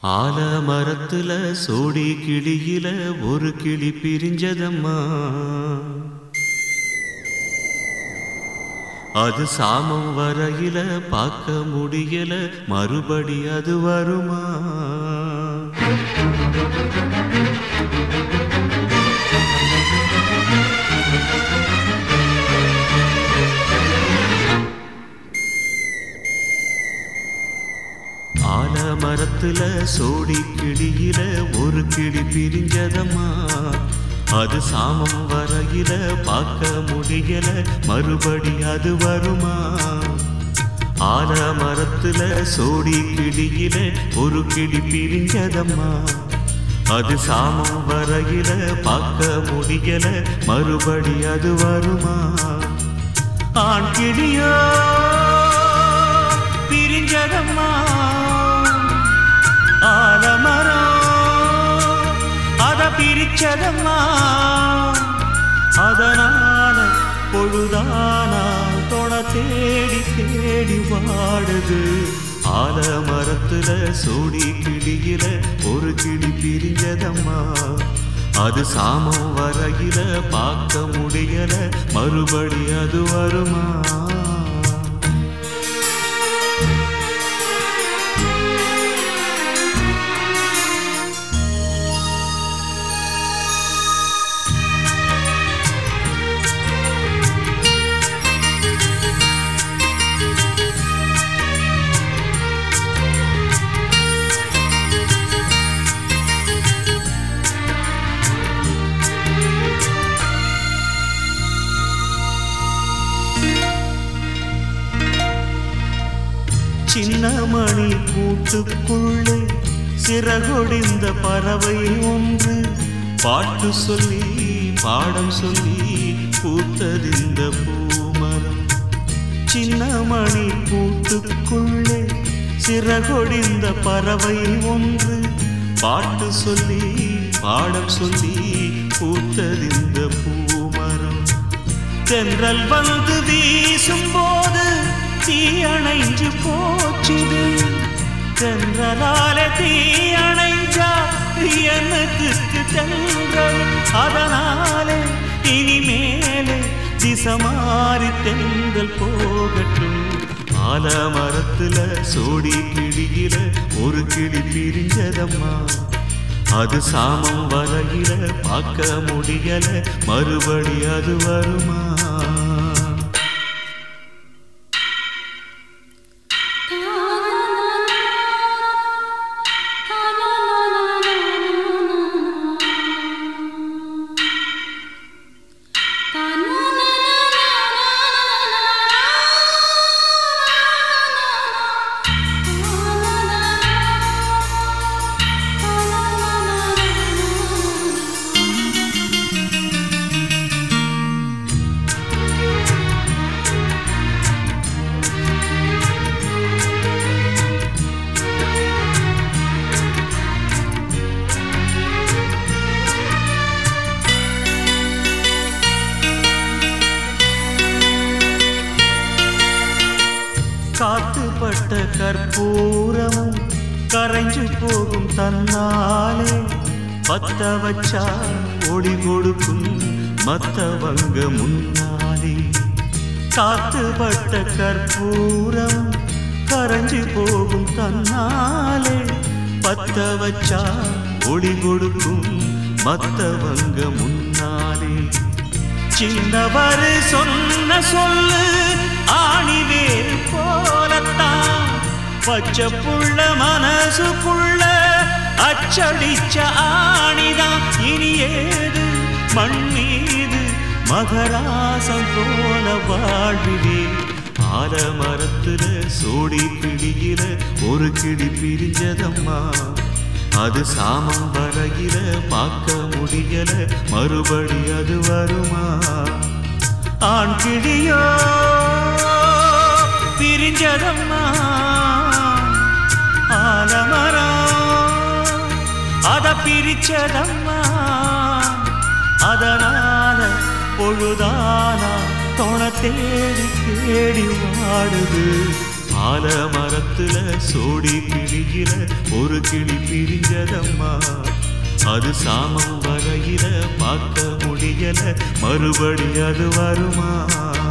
ஆலமரத்துல சோடி கிளியில ஒரு கிளி பிரிஞ்சதம்மா அது சாமம் வரையில பார்க்க முடியல மறுபடி அது வருமா ஆலமரத்துல சோடி கிளியில ஒரு கிளி பிரிஞ்சதம்மா அது சாமம் வரையில பார்க்க முடியல மறுபடி அது வருமா ஆலமரத்துல சோடி கிளியில ஒரு கிளி பிரிஞ்சதம்மா அது சாமம் வரையில பார்க்க முடியல மறுபடி அது வருமா ஆண் கிளியோ பிரிஞ்சதம்மா ஆலமரம் அத பிரிச்சதம்மா அதனால பொழுதானா தொண தேடி தேடி வாடுது ஆலமரத்துல சோடி கிளியில ஒரு கிளி பிரிஞ்சதம்மா அது சாமம் வரையில பார்க்க முடியல மறுபடி அது வருமா சின்ன மணி கூட்டுக்குள்ளே சிறகொடிந்த பறவை ஒன்று பாட்டு சொல்லி பாடம் சொல்லி பூத்ததிந்த பூமரம் சின்ன மணி கூட்டுக்குள்ளே சிறகொடிந்த பறவை ஒன்று பாட்டு சொல்லி பாடம் சொல்லி பூத்ததிந்த பூமரம் தென்றல் வந்து வீசும் போது தீ அணைஞ்சு போச்சுது தென்றலால தீ அணைஞ்சா எனக்கு தென்றல் அதனாலே இனிமேலே திசமாறி தென்றல் போகட்டும் ஆலமரத்துல சோடி கிளியில ஒரு கிளி பிரிஞ்சதம்மா அது சாமம் வரையில பார்க்க முடியல மறுபடி அது வருமா காத்துப்பட்ட கற்பூரமும் கரைஞ்சு போகும் தன்னாலே பத்த வச்சா ஒளி கொடுக்கும் மத்தவங்க முன்னாலே காத்துப்பட்ட கற்பூரம் கரைஞ்சு போகும் தன்னாலே பத்த வச்சா ஒளி கொடுக்கும் மத்தவங்க முன்னாலே சின்னவர் சொன்ன சொல்லு ஆணிவேர் போலத்தான் பச்சை புள்ள மனசுக்குள்ள அச்சடிச்ச ஆணிதான் இனி ஏது மண் மீது மகராசம் போல வாழ்விலே ஆலமரத்துல சோடி கிளியில ஒரு கிளி பிரிஞ்சதம்மா அது சாமம் வரையில பார்க்க முடியல மறுபடி அது வருமா ஆண் கிளியோ பிரிஞ்சதம்மா ஆலமரம் அத பிரிச்சதம்மா அதனால பொழுதானா தொண தேடி தேடி வாடுது ஆலமரத்துல சோடி கிளியில ஒரு கிளி பிரிஞ்சதம்மா அது சாமம் வரையில பார்க்க முடியல மறுபடி அது வருமா